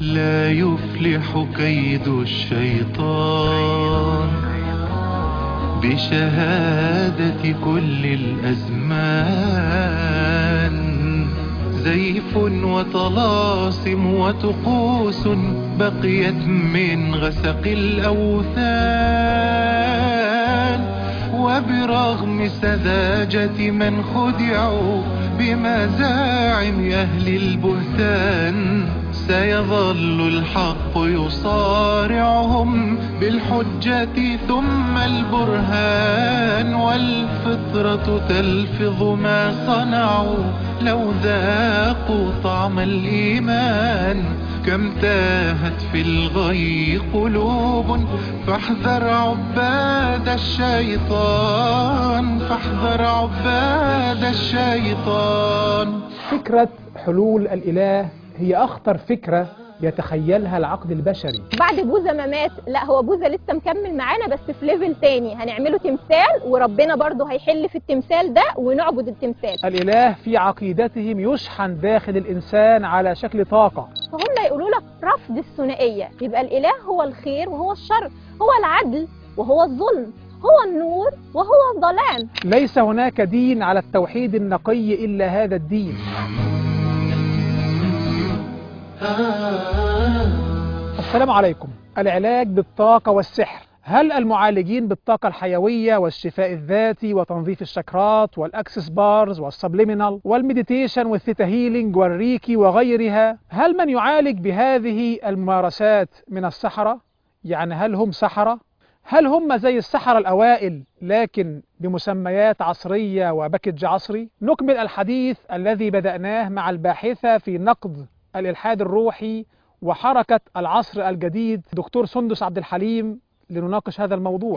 لا يفلح كيد الشيطان بشهادة كل الأزمان زيف وطلاسم وطقوس بقيت من غسق الأوثان وبرغم سذاجة من خدعوا بمزاعم أهل البهتان سيظل الحق يصارعهم بالحجة ثم البرهان والفطرة تلفظ ما صنعوا لو ذاقوا طعم الإيمان كم تاهت في الغي قلوب فاحذر عباد الشيطان فاحذر عباد الشيطان فكرة حلول الإله هي أخطر فكرة يتخيلها العقل البشري بعد بوذا ما مات لا هو بوذا لسه مكمل معانا بس في ليفل تاني هنعمله تمثال وربنا برضه هيحل في التمثال ده ونعبد التمثال الإله في عقيدتهم يشحن داخل الإنسان على شكل طاقة فهم يقولوا لك رفض الثنائية يبقى الإله هو الخير وهو الشر هو العدل وهو الظلم هو النور وهو الظلام ليس هناك دين على التوحيد النقي إلا هذا الدين السلام عليكم العلاج بالطاقة والسحر هل المعالجين بالطاقة الحيوية والشفاء الذاتي وتنظيف الشكرات والأكسس بارز والسبليمينال والمديتيشن والثيتا هيلينج والريكي وغيرها هل من يعالج بهذه الممارسات من السحرة؟ يعني هل هم سحرة؟ هل هم زي السحرة الأوائل لكن بمسميات عصرية وباكج عصري؟ نكمل الحديث الذي بدأناه مع الباحثة في نقد الإلحاد الروحي وحركة العصر الجديد دكتور سندس عبد الحليم لنناقش هذا الموضوع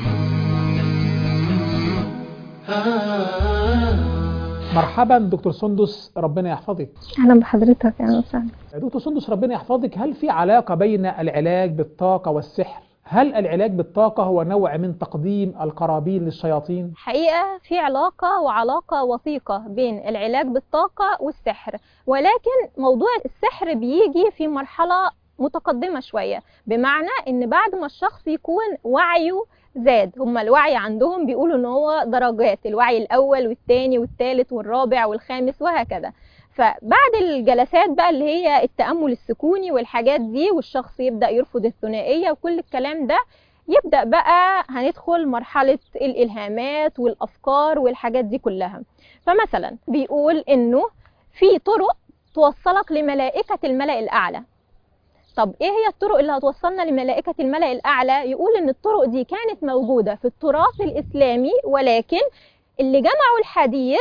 مرحبا دكتور سندس ربنا يحفظك اهلا بحضرتك اهلا وسهلا دكتور سندس ربنا يحفظك هل في علاقة بين العلاج بالطاقة والسحر هل العلاج بالطاقة هو نوع من تقديم القرابين للشياطين؟ حقيقة في علاقة وعلاقة وثيقة بين العلاج بالطاقة والسحر ولكن موضوع السحر بيجي في مرحلة متقدمة شوية بمعنى ان بعد ما الشخص يكون وعيه زاد هم الوعي عندهم بيقولوا ان هو درجات الوعي الاول والثاني والثالث والرابع والخامس وهكذا فبعد الجلسات بقى اللي هي التأمل السكوني والحاجات دي والشخص يبدأ يرفض الثنائية وكل الكلام ده يبدأ بقى هندخل مرحلة الإلهامات والأفكار والحاجات دي كلها فمثلا بيقول إنه في طرق توصلك لملائكة الملأ الأعلى طب ايه هي الطرق اللي هتوصلنا لملائكة الملأ الأعلى يقول ان الطرق دي كانت موجودة في التراث الإسلامي ولكن اللي جمعوا الحديث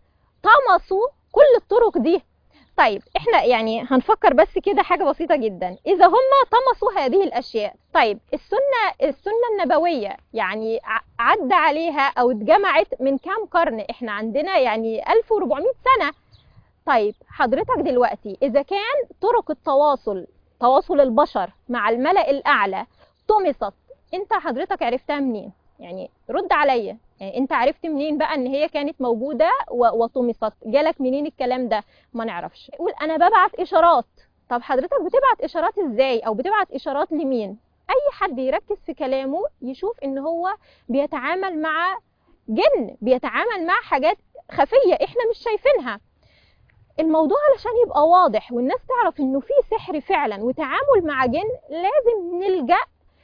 طمسوا كل الطرق دي طيب احنا يعني هنفكر بس كده حاجة بسيطة جدا اذا هم طمسوا هذه الاشياء طيب السنة السنة النبوية يعني عدى عليها او اتجمعت من كام قرن احنا عندنا يعني 1400 سنة طيب حضرتك دلوقتي اذا كان طرق التواصل تواصل البشر مع الملأ الاعلى طمست انت حضرتك عرفتها منين يعني رد عليا يعني انت عرفت منين بقى ان هي كانت موجوده وطمست جالك منين الكلام ده ما نعرفش يقول انا ببعت اشارات طب حضرتك بتبعت اشارات ازاي او بتبعت اشارات لمين اي حد يركز في كلامه يشوف ان هو بيتعامل مع جن بيتعامل مع حاجات خفيه احنا مش شايفينها الموضوع علشان يبقى واضح والناس تعرف انه في سحر فعلا وتعامل مع جن لازم نلجأ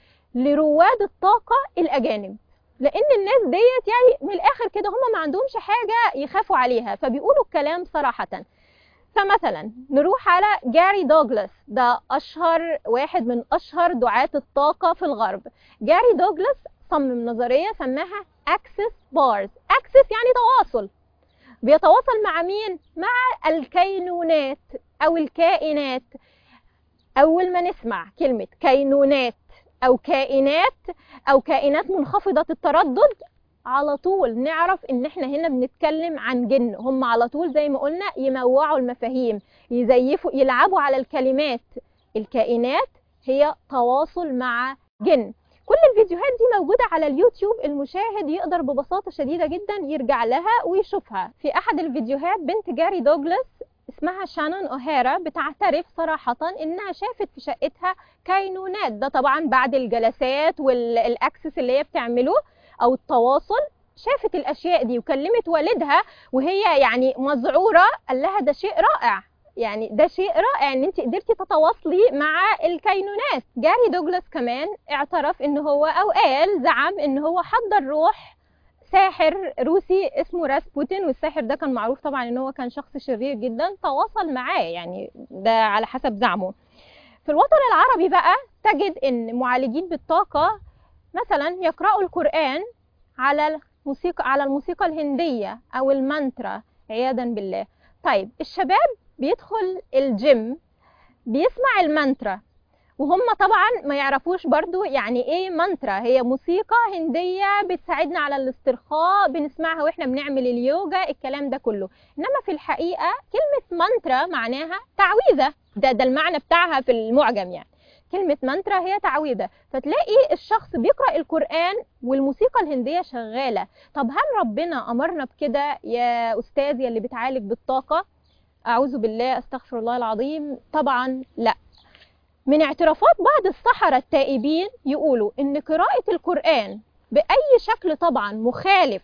لرواد الطاقه الاجانب لان الناس ديت يعني من الاخر كده هم ما عندهمش حاجه يخافوا عليها فبيقولوا الكلام صراحه فمثلا نروح على جاري دوغلاس ده اشهر واحد من اشهر دعاة الطاقه في الغرب جاري دوغلاس صمم نظريه سماها اكسس بارز اكسس يعني تواصل بيتواصل مع مين مع الكينونات او الكائنات اول ما نسمع كلمه كينونات او كائنات او كائنات منخفضه التردد على طول نعرف ان احنا هنا بنتكلم عن جن هم على طول زي ما قلنا يموعوا المفاهيم يزيفوا يلعبوا على الكلمات الكائنات هي تواصل مع جن كل الفيديوهات دي موجودة على اليوتيوب المشاهد يقدر ببساطة شديدة جدا يرجع لها ويشوفها في أحد الفيديوهات بنت جاري دوغلاس اسمها شانون أوهيرا بتعترف صراحة إنها شافت في شقتها كينونات ده طبعا بعد الجلسات والأكسس اللي هي بتعمله أو التواصل شافت الأشياء دي وكلمت والدها وهي يعني مذعورة قال لها ده شيء رائع يعني ده شيء رائع ان انت قدرتي تتواصلي مع الكينونات جاري دوجلاس كمان اعترف ان هو او قال زعم ان هو حضر روح ساحر روسي اسمه راسبوتين والساحر ده كان معروف طبعا ان هو كان شخص شرير جدا تواصل معاه يعني ده على حسب زعمه في الوطن العربي بقى تجد ان معالجين بالطاقة مثلا يقرأوا القرآن على الموسيقى على الموسيقى الهندية او المانترا عياذا بالله طيب الشباب بيدخل الجيم بيسمع المانترا وهم طبعا ما يعرفوش برضو يعني ايه مانترا هي موسيقى هندية بتساعدنا على الاسترخاء بنسمعها واحنا بنعمل اليوجا الكلام ده كله انما في الحقيقة كلمة مانترا معناها تعويذة ده ده المعنى بتاعها في المعجم يعني كلمة مانترا هي تعويذة فتلاقي الشخص بيقرأ القرآن والموسيقى الهندية شغالة طب هل ربنا أمرنا بكده يا أستاذ يا اللي بتعالج بالطاقة أعوذ بالله أستغفر الله العظيم طبعا لا من اعترافات بعض السحرة التائبين يقولوا إن قراءة القرآن بأي شكل طبعا مخالف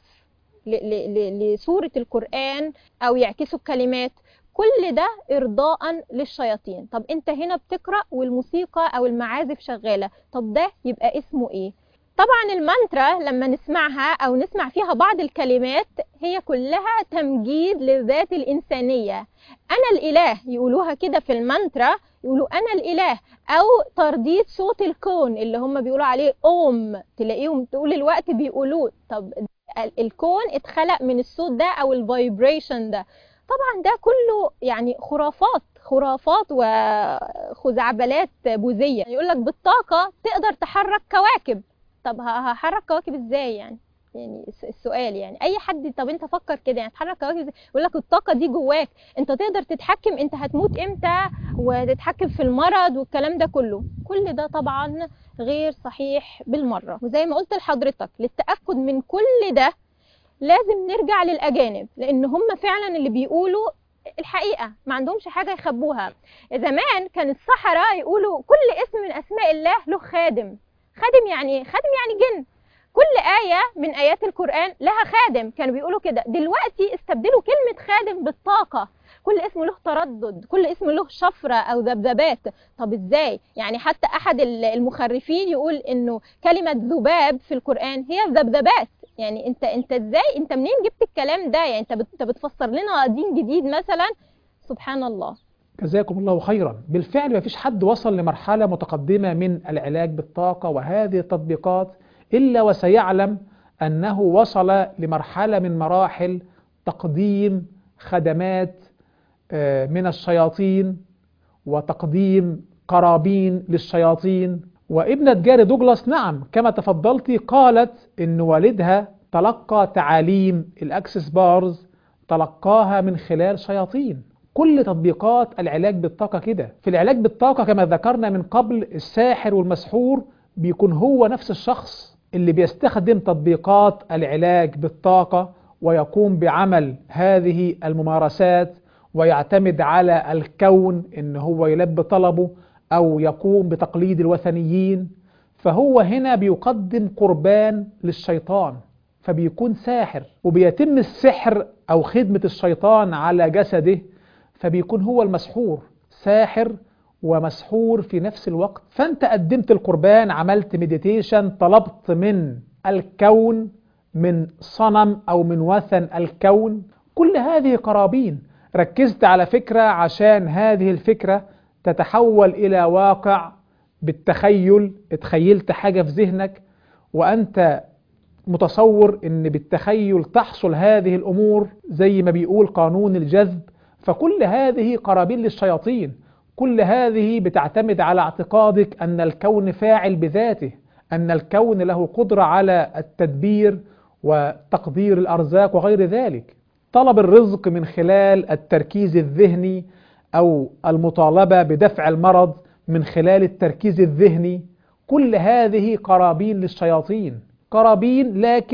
لسورة القرآن أو يعكسوا الكلمات كل ده إرضاء للشياطين طب أنت هنا بتقرأ والموسيقى أو المعازف شغالة طب ده يبقى اسمه إيه طبعا المانترا لما نسمعها او نسمع فيها بعض الكلمات هي كلها تمجيد للذات الانسانيه انا الاله يقولوها كده في المانترا يقولوا انا الاله او ترديد صوت الكون اللي هم بيقولوا عليه اوم تلاقيهم طول الوقت بيقولوه طب الكون اتخلق من الصوت ده او الفايبريشن ده طبعا ده كله يعني خرافات خرافات وخزعبلات بوذيه يقول لك بالطاقه تقدر تحرك كواكب طب هحرك كواكب ازاي يعني يعني السؤال يعني اي حد طب انت فكر كده يعني تحرك كواكب ازاي يقول لك الطاقه دي جواك انت تقدر تتحكم انت هتموت امتى وتتحكم في المرض والكلام ده كله كل ده طبعا غير صحيح بالمره وزي ما قلت لحضرتك للتاكد من كل ده لازم نرجع للاجانب لان هم فعلا اللي بيقولوا الحقيقه ما عندهمش حاجه يخبوها زمان كان السحره يقولوا كل اسم من اسماء الله له خادم خادم يعني خادم يعني جن كل آية من آيات القرآن لها خادم كانوا بيقولوا كده دلوقتي استبدلوا كلمة خادم بالطاقة كل اسم له تردد كل اسم له شفرة أو ذبذبات طب إزاي يعني حتى أحد المخرفين يقول إنه كلمة ذباب في القرآن هي الذبذبات يعني انت انت ازاي انت منين جبت الكلام ده يعني انت انت بتفسر لنا دين جديد مثلا سبحان الله جزاكم الله خيرا بالفعل ما فيش حد وصل لمرحلة متقدمة من العلاج بالطاقة وهذه التطبيقات إلا وسيعلم أنه وصل لمرحلة من مراحل تقديم خدمات من الشياطين وتقديم قرابين للشياطين وابنة جاري دوجلاس نعم كما تفضلت قالت ان والدها تلقى تعاليم الاكسس بارز تلقاها من خلال شياطين كل تطبيقات العلاج بالطاقة كده في العلاج بالطاقة كما ذكرنا من قبل الساحر والمسحور بيكون هو نفس الشخص اللي بيستخدم تطبيقات العلاج بالطاقة ويقوم بعمل هذه الممارسات ويعتمد على الكون ان هو يلبي طلبه او يقوم بتقليد الوثنيين فهو هنا بيقدم قربان للشيطان فبيكون ساحر وبيتم السحر او خدمة الشيطان على جسده فبيكون هو المسحور ساحر ومسحور في نفس الوقت فانت قدمت القربان عملت مديتيشن طلبت من الكون من صنم او من وثن الكون كل هذه قرابين ركزت على فكرة عشان هذه الفكرة تتحول إلى واقع بالتخيل اتخيلت حاجة في ذهنك وأنت متصور أن بالتخيل تحصل هذه الأمور زي ما بيقول قانون الجذب فكل هذه قرابين للشياطين كل هذه بتعتمد على اعتقادك أن الكون فاعل بذاته أن الكون له قدرة على التدبير وتقدير الأرزاق وغير ذلك طلب الرزق من خلال التركيز الذهني أو المطالبة بدفع المرض من خلال التركيز الذهني كل هذه قرابين للشياطين قرابين لكن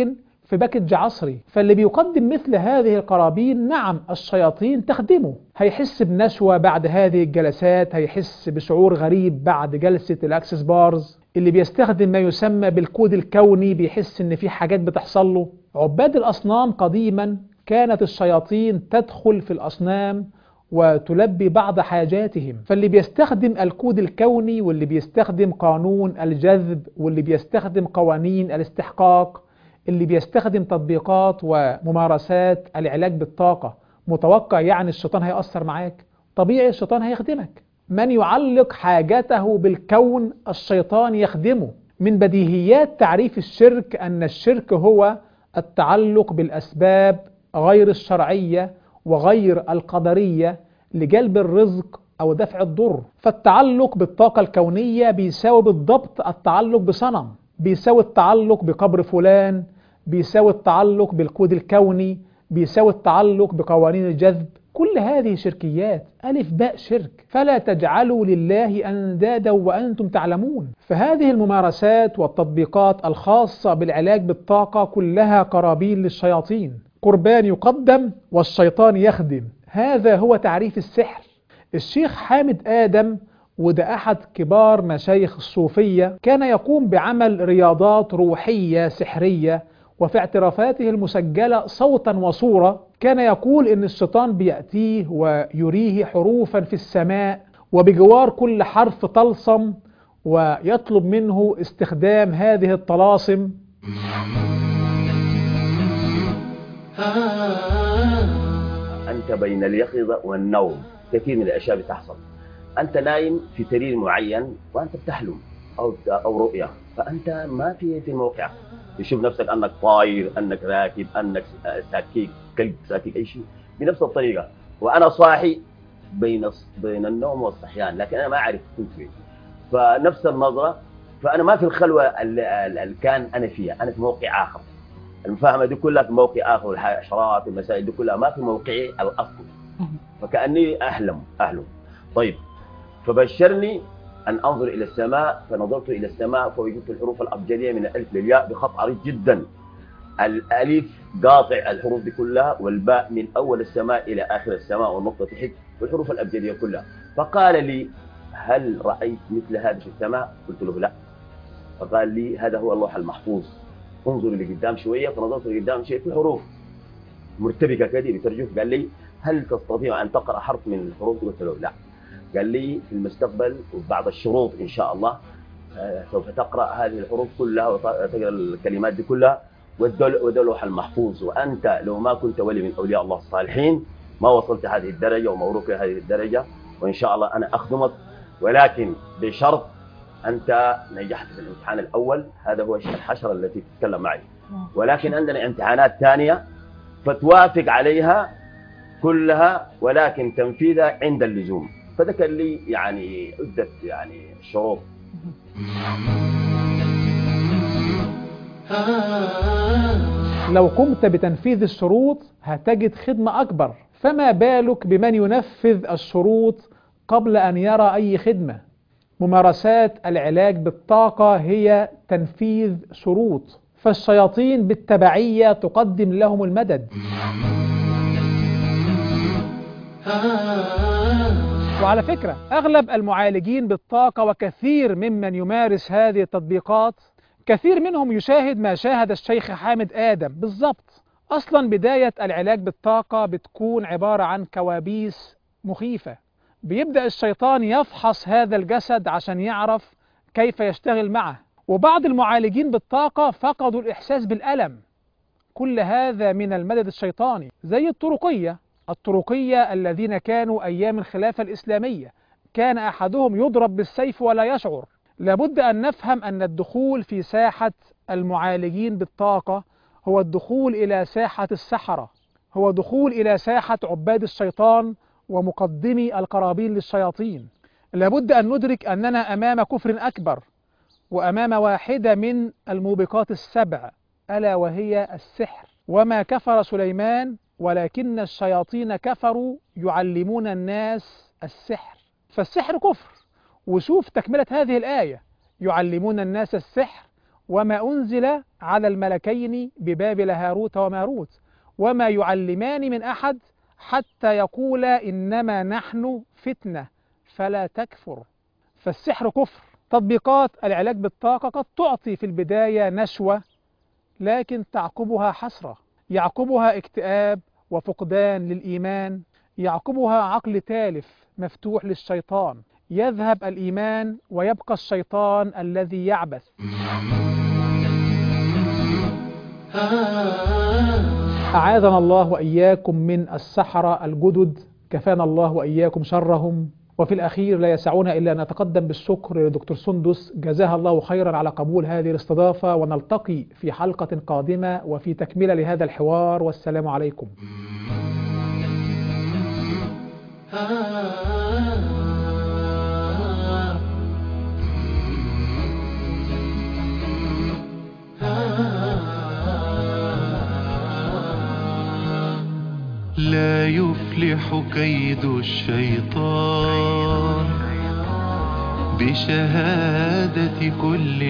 في باكج عصري فاللي بيقدم مثل هذه القرابين نعم الشياطين تخدمه هيحس بنشوة بعد هذه الجلسات هيحس بشعور غريب بعد جلسة الأكسس بارز اللي بيستخدم ما يسمى بالكود الكوني بيحس ان في حاجات بتحصل له عباد الأصنام قديما كانت الشياطين تدخل في الأصنام وتلبي بعض حاجاتهم فاللي بيستخدم الكود الكوني واللي بيستخدم قانون الجذب واللي بيستخدم قوانين الاستحقاق اللي بيستخدم تطبيقات وممارسات العلاج بالطاقة متوقع يعني الشيطان هيأثر معاك طبيعي الشيطان هيخدمك من يعلق حاجته بالكون الشيطان يخدمه من بديهيات تعريف الشرك أن الشرك هو التعلق بالأسباب غير الشرعية وغير القدرية لجلب الرزق أو دفع الضر فالتعلق بالطاقة الكونية بيساوي بالضبط التعلق بصنم بيساوي التعلق بقبر فلان بيساوي التعلق بالكود الكوني بيساوي التعلق بقوانين الجذب كل هذه شركيات ألف باء شرك فلا تجعلوا لله أندادا وأنتم تعلمون فهذه الممارسات والتطبيقات الخاصة بالعلاج بالطاقة كلها قرابين للشياطين قربان يقدم والشيطان يخدم هذا هو تعريف السحر الشيخ حامد آدم وده أحد كبار مشايخ الصوفية كان يقوم بعمل رياضات روحية سحرية وفي اعترافاته المسجلة صوتا وصورة كان يقول إن الشيطان بيأتيه ويريه حروفا في السماء وبجوار كل حرف طلسم ويطلب منه استخدام هذه الطلاسم أنت بين اليقظة والنوم كثير من الأشياء بتحصل أنت نايم في سرير معين وأنت بتحلم أو أو رؤية فأنت ما في في موقعك تشوف نفسك أنك طاير أنك راكب أنك ساكيك كلب ساكيك أي شيء بنفس الطريقة وأنا صاحي بين بين النوم والصحيان لكن أنا ما أعرف كنت فين فنفس النظرة فأنا ما في الخلوة اللي كان أنا فيها أنا في موقع آخر المفاهمه دي كلها في موقع اخر والحشرات والمسائل دي كلها ما في موقعي الاصلي فكاني احلم احلم طيب فبشرني ان انظر الى السماء فنظرت الى السماء فوجدت الحروف الابجديه من الالف للياء بخط عريض جدا الالف قاطع الحروف دي كلها والباء من اول السماء الى اخر السماء والنقطه تحت والحروف الابجديه كلها فقال لي هل رايت مثل هذا في السماء؟ قلت له لا فقال لي هذا هو اللوح المحفوظ انظر لقدام شويه فنظرت لقدام شيء في حروف مرتبكه كده بترجف قال لي هل تستطيع ان تقرا حرف من الحروف قلت له لا قال لي في المستقبل وبعض الشروط ان شاء الله آه، سوف تقرا هذه الحروف كلها وتقرا الكلمات دي كلها وده اللوح المحفوظ وانت لو ما كنت ولي من اولياء الله الصالحين ما وصلت هذه الدرجه وموروك هذه الدرجه وان شاء الله انا اخدمك ولكن بشرط انت نجحت في الامتحان الاول هذا هو الحشره التي تتكلم معي ولكن عندنا امتحانات ثانيه فتوافق عليها كلها ولكن تنفيذها عند اللزوم فذكر لي يعني عده يعني شروط لو قمت بتنفيذ الشروط هتجد خدمة أكبر فما بالك بمن ينفذ الشروط قبل أن يرى أي خدمة ممارسات العلاج بالطاقة هي تنفيذ شروط فالشياطين بالتبعية تقدم لهم المدد وعلى فكرة أغلب المعالجين بالطاقة وكثير ممن يمارس هذه التطبيقات كثير منهم يشاهد ما شاهد الشيخ حامد آدم بالضبط أصلا بداية العلاج بالطاقة بتكون عبارة عن كوابيس مخيفة بيبدأ الشيطان يفحص هذا الجسد عشان يعرف كيف يشتغل معه وبعض المعالجين بالطاقة فقدوا الإحساس بالألم كل هذا من المدد الشيطاني زي الطرقية الطرقية الذين كانوا أيام الخلافة الإسلامية كان أحدهم يضرب بالسيف ولا يشعر لابد أن نفهم أن الدخول في ساحة المعالجين بالطاقة هو الدخول إلى ساحة السحرة هو دخول إلى ساحة عباد الشيطان ومقدمي القرابين للشياطين لابد أن ندرك أننا أمام كفر أكبر وأمام واحدة من الموبقات السبع ألا وهي السحر وما كفر سليمان ولكن الشياطين كفروا يعلمون الناس السحر فالسحر كفر وشوف تكملة هذه الآية يعلمون الناس السحر وما أنزل على الملكين ببابل هاروت وماروت وما يعلمان من أحد حتى يقولا إنما نحن فتنة فلا تكفر فالسحر كفر تطبيقات العلاج بالطاقة قد تعطي في البداية نشوة لكن تعقبها حسرة يعقبها اكتئاب وفقدان للإيمان يعقبها عقل تالف مفتوح للشيطان يذهب الإيمان ويبقى الشيطان الذي يعبث أعاذنا الله وإياكم من السحرة الجدد كفانا الله وإياكم شرهم وفي الأخير لا يسعنا إلا أن نتقدم بالشكر لدكتور سندس جزاها الله خيرا على قبول هذه الاستضافة ونلتقي في حلقة قادمة وفي تكملة لهذا الحوار والسلام عليكم لا يفلح كيد الشيطان بشهادة كل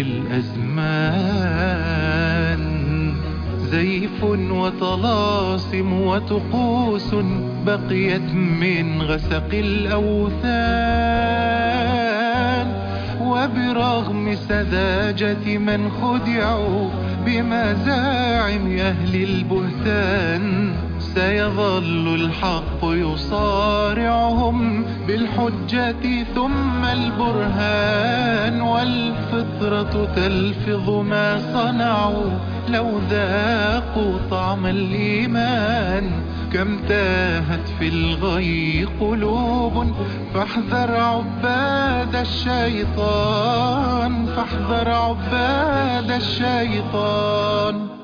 الأزمان زيف وطلاسم وطقوس بقيت من غسق الأوثان وبرغم سذاجة من خدعوا بمزاعم أهل البهتان سيظل الحق يصارعهم بالحجة ثم البرهان والفطرة تلفظ ما صنعوا لو ذاقوا طعم الإيمان كم تاهت في الغي قلوب فاحذر عباد الشيطان فاحذر عباد الشيطان